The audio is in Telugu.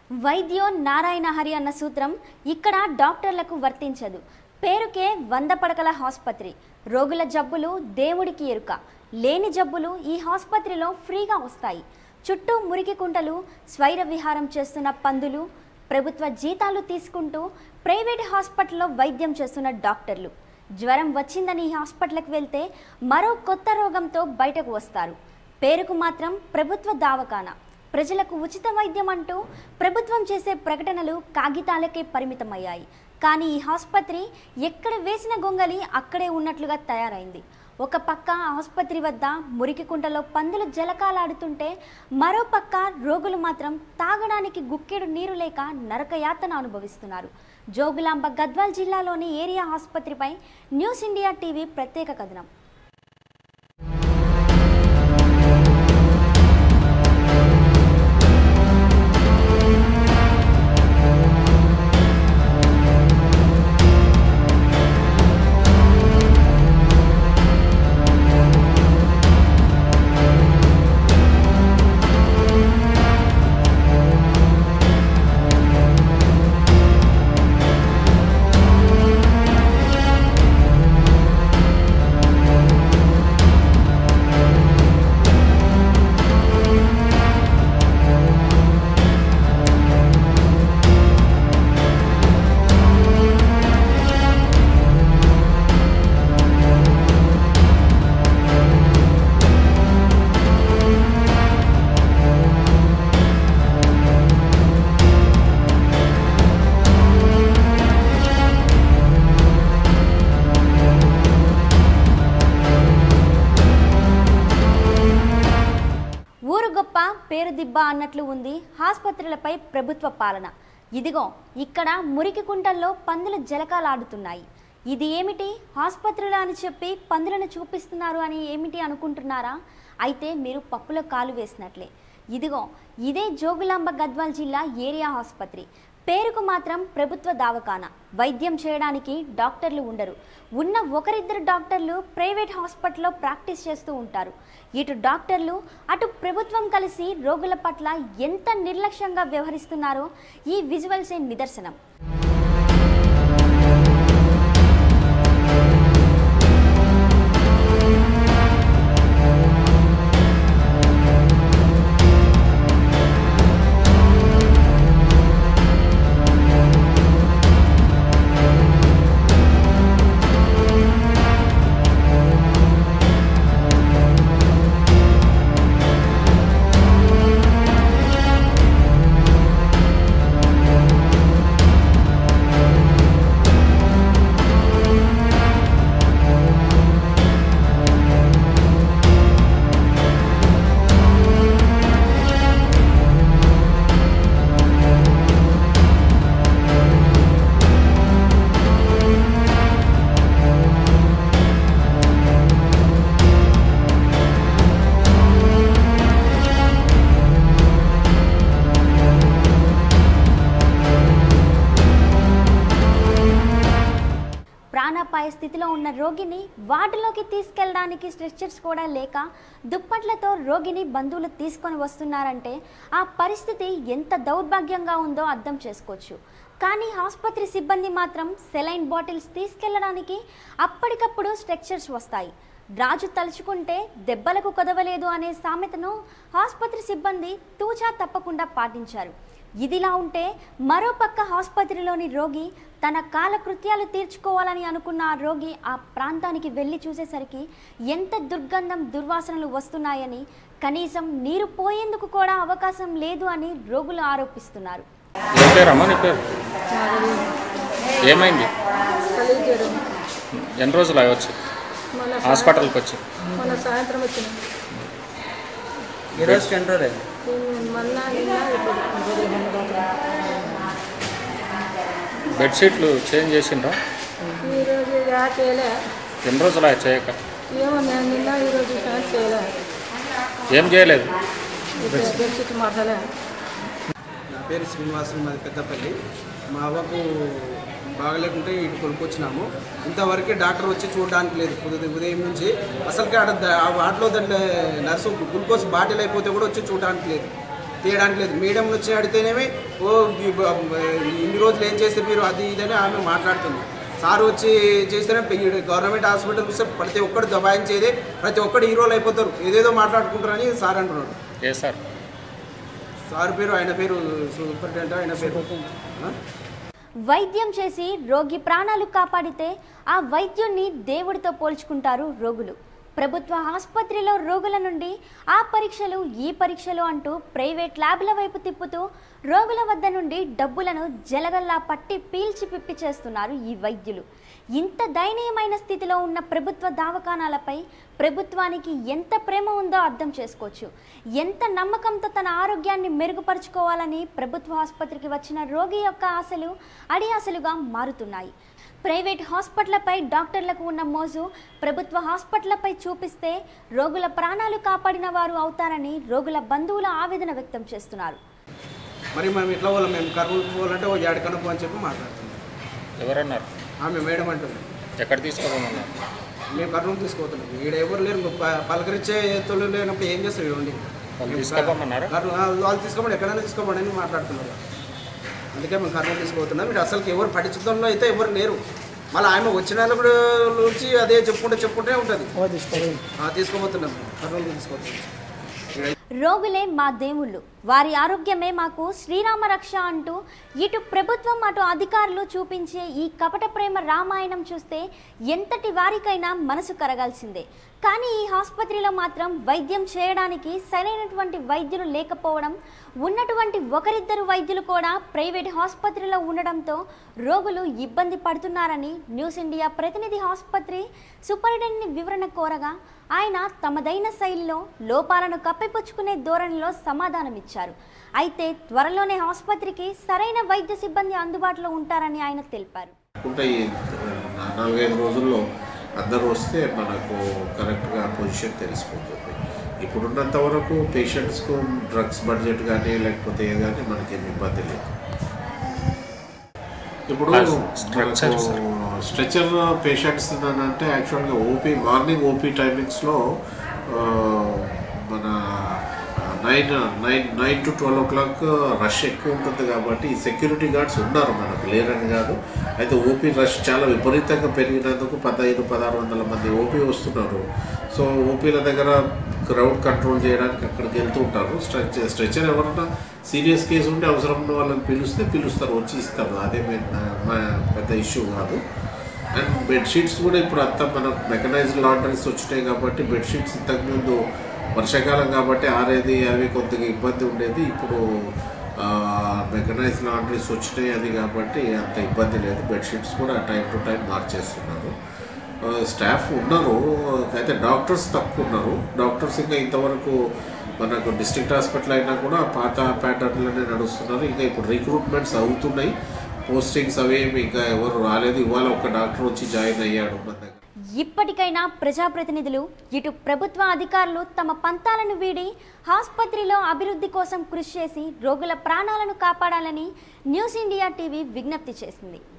వైద్యో నారాయణ హరి అన్న సూత్రం ఇక్కడ డాక్టర్లకు వర్తించదు పేరుకే వంద పడకల ఆసుపత్రి రోగుల జబ్బులు దేవుడికి ఎరుక లేని జబ్బులు ఈ ఆసుపత్రిలో ఫ్రీగా వస్తాయి చుట్టూ మురికి కుంటలు స్వైర విహారం చేస్తున్న పందులు ప్రభుత్వ జీతాలు తీసుకుంటూ ప్రైవేట్ హాస్పిటల్లో వైద్యం చేస్తున్న డాక్టర్లు జ్వరం వచ్చిందని ఈ హాస్పిటల్కి వెళ్తే మరో కొత్త రోగంతో బయటకు వస్తారు పేరుకు మాత్రం ప్రభుత్వ దావకాన ప్రజలకు ఉచిత వైద్యం అంటూ ప్రభుత్వం చేసే ప్రకటనలు కాగితాలకే పరిమితమయ్యాయి కానీ ఈ ఆసుపత్రి ఎక్కడ వేసిన గొంగలి అక్కడే ఉన్నట్లుగా తయారైంది ఒక పక్క ఆసుపత్రి వద్ద మురికి కుంటలో పందులు జలకాలాడుతుంటే మరో పక్క రోగులు మాత్రం తాగడానికి గుక్కెడు నీరు లేక నరకయాతన అనుభవిస్తున్నారు జోగులాంబ గద్వాల్ జిల్లాలోని ఏరియా ఆసుపత్రిపై న్యూస్ ఇండియా టీవీ ప్రత్యేక కథనం ఊరు గొప్ప పేరు దిబ్బ అన్నట్లు ఉంది ఆసుపత్రులపై ప్రభుత్వ పాలన ఇదిగో ఇక్కడ మురికి కుంటల్లో పందులు జలకాలాడుతున్నాయి ఇది ఏమిటి ఆసుపత్రులు అని చెప్పి పందులను చూపిస్తున్నారు అని ఏమిటి అనుకుంటున్నారా అయితే మీరు పప్పులో కాలు వేసినట్లే ఇదిగో ఇదే జోగులాంబ గద్వాల్ జిల్లా ఏరియా ఆసుపత్రి పేరుకు మాత్రం ప్రభుత్వ దావకాన వైద్యం చేయడానికి డాక్టర్లు ఉండరు ఉన్న ఒకరిద్దరు డాక్టర్లు ప్రైవేట్ హాస్పిటల్లో ప్రాక్టీస్ చేస్తూ ఉంటారు ఇటు డాక్టర్లు అటు ప్రభుత్వం కలిసి రోగుల పట్ల ఎంత నిర్లక్ష్యంగా వ్యవహరిస్తున్నారో ఈ విజువల్సే నిదర్శనం ప్రాణాపాయ స్థితిలో ఉన్న రోగిని వార్డులోకి తీసుకెళ్ళడానికి స్ట్రెచ్చర్స్ కూడా లేక దుప్పట్లతో రోగిని బంధువులు తీసుకొని వస్తున్నారంటే ఆ పరిస్థితి ఎంత దౌర్భాగ్యంగా ఉందో అర్థం చేసుకోవచ్చు కానీ ఆసుపత్రి సిబ్బంది మాత్రం సెలైన్ బాటిల్స్ తీసుకెళ్ళడానికి అప్పటికప్పుడు స్ట్రెచ్చర్స్ వస్తాయి రాజు తలుచుకుంటే దెబ్బలకు కొదవలేదు అనే సామెతను ఆసుపత్రి సిబ్బంది తూచా తప్పకుండా పాటించారు ఇదిలా ఉంటే మరోపక్క ఆసుపత్రిలోని రోగి తన కాలకృత్యాలు తీర్చుకోవాలని అనుకున్న ఆ రోగి ఆ ప్రాంతానికి వెళ్ళి చూసేసరికి ఎంత దుర్గంధం దుర్వాసనలు వస్తున్నాయని కనీసం నీరు పోయేందుకు కూడా అవకాశం లేదు అని రోగులు ఆరోపిస్తున్నారు ఏం పేరు అమ్మ నీ పేరు ఏమైంది కలిగి జ్వరం ఎన్ని రోజులు అవి వచ్చి మన హాస్పిటల్కి వచ్చి మన సాయంత్రం వచ్చిన ఈరోజు కంట్రోల్ అయింది మొన్న నిన్న ఇప్పుడు బెడ్షీట్లు చేంజ్ చేసిండ్రా ఈరోజు యా చేయలే ఎన్ని రోజులు అవి చేయక ఏమో నేను నిన్న ఈరోజు ఫ్యాన్ చేయలే ఏం చేయలేదు బెడ్షీట్ మార్చలే నా పేరు శ్రీనివాసం మాది పెద్దపల్లి మా అవ్వకు బాగలేకుంటే ఇటు కొనుక్కొచ్చినాము ఇంతవరకు డాక్టర్ వచ్చి చూడడానికి లేదు ఉదయం ఉదయం నుంచి అసలుకే ఆడ ద- ఆ వాటిలో దాంట్లో నర్సు గ్లూకోజ్ బాటిల్ అయిపోతే కూడా వచ్చి చూడడానికి లేదు తీయడానికి లేదు మేడం వచ్చి అడిగితేనేమి ఓ ఈ బ- ఇన్ని రోజులు ఏం చేస్తే మీరు అది ఇదని ఆమె మాట్లాడుతుంది సార్ వచ్చి చేస్తేనే ఈ గవర్నమెంట్ హాస్పిటల్ చూస్తే ప్రతి ఒక్కరు దబాయించేదే ప్రతి ఒక్కరు హీరోలు అయిపోతారు ఏదేదో మాట్లాడుకుంటారని సార్ అంటున్నాడు ఏ సార్ సార్ పేరు ఆయన పేరు సూపరింటెండెంట్ ఆయన పేరు ఆ? వైద్యం చేసి రోగి ప్రాణాలు కాపాడితే ఆ వైద్యుణ్ణి దేవుడితో పోల్చుకుంటారు రోగులు ప్రభుత్వ ఆసుపత్రిలో రోగుల నుండి ఆ పరీక్షలు ఈ పరీక్షలు అంటూ ప్రైవేట్ ల్యాబ్ల వైపు తిప్పుతూ రోగుల వద్ద నుండి డబ్బులను జలగల్లా పట్టి పీల్చి పిప్పి చేస్తున్నారు ఈ వైద్యులు ఇంత దయనీయమైన స్థితిలో ఉన్న ప్రభుత్వ దవాఖానాలపై ప్రభుత్వానికి ఎంత ప్రేమ ఉందో అర్థం చేసుకోవచ్చు ఎంత నమ్మకంతో తన ఆరోగ్యాన్ని మెరుగుపరుచుకోవాలని ప్రభుత్వ ఆసుపత్రికి వచ్చిన రోగి యొక్క ఆశలు అడియాసలుగా మారుతున్నాయి ప్రైవేట్ హాస్పిటళ్లపై డాక్టర్లకు ఉన్న మోజు ప్రభుత్వ హాస్పిటళ్లపై చూపిస్తే రోగుల ప్రాణాలు కాపాడిన వారు అవుతారని రోగుల బంధువులు ఆవేదన వ్యక్తం చేస్తున్నారు మరి మనం ఎట్లా పోవాలి మేము కర్నూలు పోవాలంటే ఓ ఏడకన్నా పో అని చెప్పి మాట్లాడుతున్నాం ఎవరన్నారు ఆమె మేడం అంటుంది ఎక్కడ తీసుకోమన్నారు మేము కర్నూలు తీసుకుపోతున్నాం ఈడ ఎవరు లేరు ఇంకో ప- పలకరించే తొలి లేనప్పుడు ఏం చేస్తారు ఇవ్వండి వాళ్ళు తీసుకోమన్నారా వాళ్ళు తీసుకోమని ఎక్కడైనా తీసుకోమని అని మాట్లాడుతున్నారు అందుకే మేము కర్నూలు తీసుకుపోతున్నాం మీరు అసలు ఎవరు పట్టించుకోవడంలో అయితే ఎవరు లేరు మళ్ళీ ఆమె వచ్చిన వాళ్ళు కూడా నుంచి అదే చెప్పుకుంటే చెప్పుకుంటే ఉంటుంది తీసుకోబోతున్నాం కర్నూలు తీసుకుపోతున్నాం రోగులే మా దేవుళ్ళు వారి ఆరోగ్యమే మాకు శ్రీరామ రక్ష అంటూ ఇటు ప్రభుత్వం అటు అధికారులు చూపించే ఈ కపట ప్రేమ రామాయణం చూస్తే ఎంతటి వారికైనా మనసు కరగాల్సిందే కానీ ఈ ఆసుపత్రిలో మాత్రం వైద్యం చేయడానికి సరైనటువంటి వైద్యులు లేకపోవడం ఉన్నటువంటి ఒకరిద్దరు వైద్యులు కూడా ప్రైవేట్ ఆసుపత్రిలో ఉండడంతో రోగులు ఇబ్బంది పడుతున్నారని న్యూస్ ఇండియా ప్రతినిధి ఆసుపత్రి సూపరింటెండెంట్ వివరణ కోరగా ఆయన తమదైన శైలిలో లోపాలను కప్పిపుచ్చుకునే ధోరణిలో సమాధానమిచ్చారు అయితే త్వరలోనే ఆసుపత్రికి సరైన వైద్య సిబ్బంది అందుబాటులో ఉంటారని ఆయన తెలిపారు అనుకుంటే ఈ నాలుగైదు రోజుల్లో అందరూ వస్తే మనకు కరెక్ట్గా పొజిషన్ తెలిసిపోతుంది ఇప్పుడున్నంత వరకు పేషెంట్స్కు డ్రగ్స్ బడ్జెట్ కానీ లేకపోతే ఏ కానీ మనకేం ఇబ్బంది లేదు ఇప్పుడు Plus structure, sir. Stretcher patients అంటే యాక్చువల్గా ఓపీ మార్నింగ్ ఓపీ టైమింగ్స్లో మన nine nine nine to twelve o'clock rush ఎక్కువ ఉంటుంది కాబట్టి ఈ సెక్యూరిటీ గార్డ్స్ ఉన్నారు మనకు లేరని కాదు అయితే ఓపీ రష్ చాలా విపరీతంగా పెరిగినందుకు పదహైదు పదహారు వందల మంది ఓపీ వస్తున్నారు సో ఓపీల దగ్గర క్రౌడ్ కంట్రోల్ చేయడానికి అక్కడికి వెళ్తూ ఉంటారు స్ట్రెచర్ స్ట్రెచర్ ఎవరన్నా సీరియస్ కేసు ఉంటే అవసరం ఉన్న వాళ్ళని పిలిస్తే పిలుస్తారు వచ్చి ఇస్తారు అదే మెయిన్ మా పెద్ద ఇష్యూ కాదు అండ్ బెడ్షీట్స్ కూడా ఇప్పుడు అంతా మనకు మెకనైజ్డ్ లాండరీస్ వచ్చినాయి కాబట్టి బెడ్షీట్స్ ఇంతకుముందు వర్షాకాలం కాబట్టి ఆరేది అవి కొద్దిగా ఇబ్బంది ఉండేది ఇప్పుడు మెకనైజ్ లాండ్రీస్ వచ్చినాయి అది కాబట్టి అంత ఇబ్బంది లేదు బెడ్షీట్స్ కూడా టైం టు టైం మార్చేస్తున్నారు స్టాఫ్ ఉన్నారు అయితే డాక్టర్స్ తక్కువ ఉన్నారు డాక్టర్స్ ఇంకా ఇంతవరకు మనకు డిస్ట్రిక్ట్ హాస్పిటల్ అయినా కూడా పాత ప్యాటర్న్లోనే నడుస్తున్నారు ఇంకా ఇప్పుడు రిక్రూట్మెంట్స్ అవుతున్నాయి పోస్టింగ్స్ అవేమి ఇంకా ఎవరు రాలేదు ఇవాళ ఒక డాక్టర్ వచ్చి జాయిన్ అయ్యాడు మన దగ్గర ఇప్పటికైనా ప్రజాప్రతినిధులు ఇటు ప్రభుత్వ అధికారులు తమ పంతాలను వీడి ఆసుపత్రిలో అభివృద్ధి కోసం కృషి చేసి రోగుల ప్రాణాలను కాపాడాలని న్యూస్ ఇండియా టీవీ విజ్ఞప్తి చేసింది